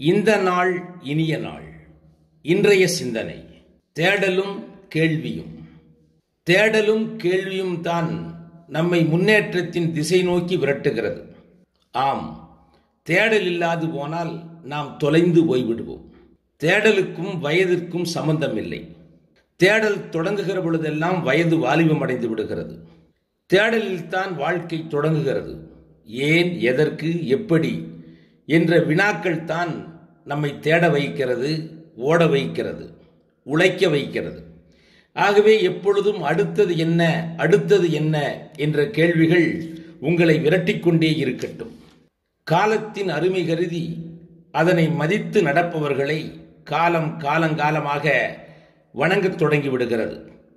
இந்த நாள் இனிய நாள் இன்றைய சிந்தனை தேடலும் கேள்வியும் தேடலும் கேள்வியும் தான் நம்மை முன்னேற்றத்தின் திசை நோக்கி விரட்டுகிறது ஆம் தேடல் இல்லாது போனால் நாம் தொலைந்து போய்விடுவோம் தேடலுக்கும் வயதிற்கும் சம்பந்தமில்லை தேடல் தொடங்குகிற பொழுதெல்லாம் வயது வாலிபம் அடைந்து விடுகிறது தேடலில் தான் வாழ்க்கை தொடங்குகிறது ஏன் எதற்கு எப்படி என்ற வினாக்கள் தான் நம்மை தேட வைக்கிறது ஓட வைக்கிறது உழைக்க வைக்கிறது ஆகவே எப்பொழுதும் அடுத்தது என்ன அடுத்தது என்ன என்ற கேள்விகள் உங்களை விரட்டிக்கொண்டே இருக்கட்டும் காலத்தின் அருமை கருதி அதனை மதித்து நடப்பவர்களை காலம் காலங்காலமாக வணங்கத் தொடங்கி விடுகிறது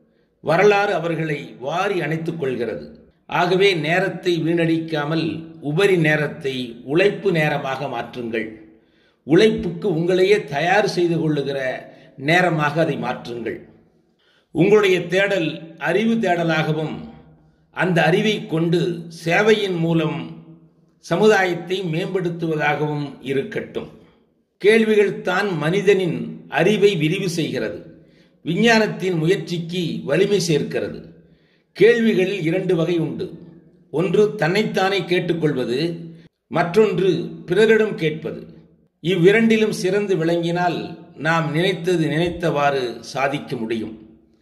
வரலாறு அவர்களை வாரி அணைத்துக் கொள்கிறது ஆகவே நேரத்தை வீணடிக்காமல் உபரி நேரத்தை உழைப்பு நேரமாக மாற்றுங்கள் உழைப்புக்கு உங்களையே தயார் செய்து கொள்ளுகிற நேரமாக அதை மாற்றுங்கள் உங்களுடைய தேடல் அறிவு தேடலாகவும் அந்த அறிவை கொண்டு சேவையின் மூலம் சமுதாயத்தை மேம்படுத்துவதாகவும் இருக்கட்டும் கேள்விகள் தான் மனிதனின் அறிவை விரிவு செய்கிறது விஞ்ஞானத்தின் முயற்சிக்கு வலிமை சேர்க்கிறது கேள்விகளில் இரண்டு வகை உண்டு ஒன்று தன்னைத்தானே கேட்டுக்கொள்வது மற்றொன்று பிறரிடம் கேட்பது இவ்விரண்டிலும் சிறந்து விளங்கினால் நாம் நினைத்தது நினைத்தவாறு சாதிக்க முடியும்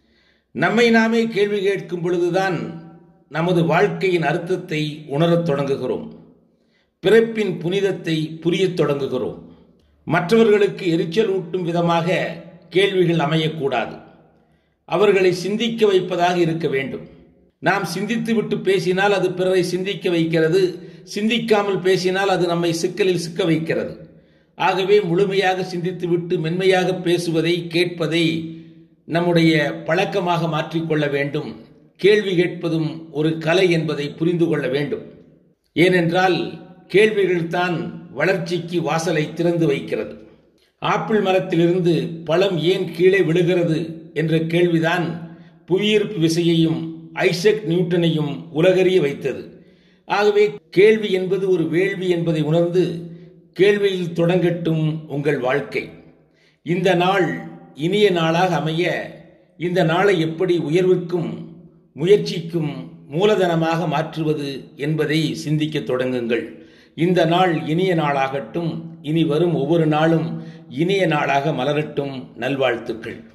நம்மை நாமே கேள்வி கேட்கும் பொழுதுதான் நமது வாழ்க்கையின் அர்த்தத்தை உணரத் தொடங்குகிறோம் பிறப்பின் புனிதத்தை புரியத் தொடங்குகிறோம் மற்றவர்களுக்கு எரிச்சல் ஊட்டும் விதமாக கேள்விகள் அமையக்கூடாது அவர்களை சிந்திக்க வைப்பதாக இருக்க வேண்டும் நாம் சிந்தித்துவிட்டு பேசினால் அது பிறரை சிந்திக்க வைக்கிறது சிந்திக்காமல் பேசினால் அது நம்மை சிக்கலில் சிக்க வைக்கிறது ஆகவே முழுமையாக சிந்தித்துவிட்டு மென்மையாக பேசுவதை கேட்பதை நம்முடைய பழக்கமாக மாற்றிக்கொள்ள வேண்டும் கேள்வி கேட்பதும் ஒரு கலை என்பதை புரிந்து கொள்ள வேண்டும் ஏனென்றால் கேள்விகள் தான் வளர்ச்சிக்கு வாசலை திறந்து வைக்கிறது ஆப்பிள் மரத்திலிருந்து பழம் ஏன் கீழே விழுகிறது என்ற கேள்விதான் புவியீர்ப்பு விசையையும் ஐசக் நியூட்டனையும் உலகறிய வைத்தது ஆகவே கேள்வி என்பது ஒரு வேள்வி என்பதை உணர்ந்து கேள்வியில் தொடங்கட்டும் உங்கள் வாழ்க்கை இந்த நாள் இனிய நாளாக அமைய இந்த நாளை எப்படி உயர்விற்கும் முயற்சிக்கும் மூலதனமாக மாற்றுவது என்பதை சிந்திக்க தொடங்குங்கள் இந்த நாள் இனிய நாளாகட்டும் இனி வரும் ஒவ்வொரு நாளும் இனிய நாளாக மலரட்டும் நல்வாழ்த்துக்கள்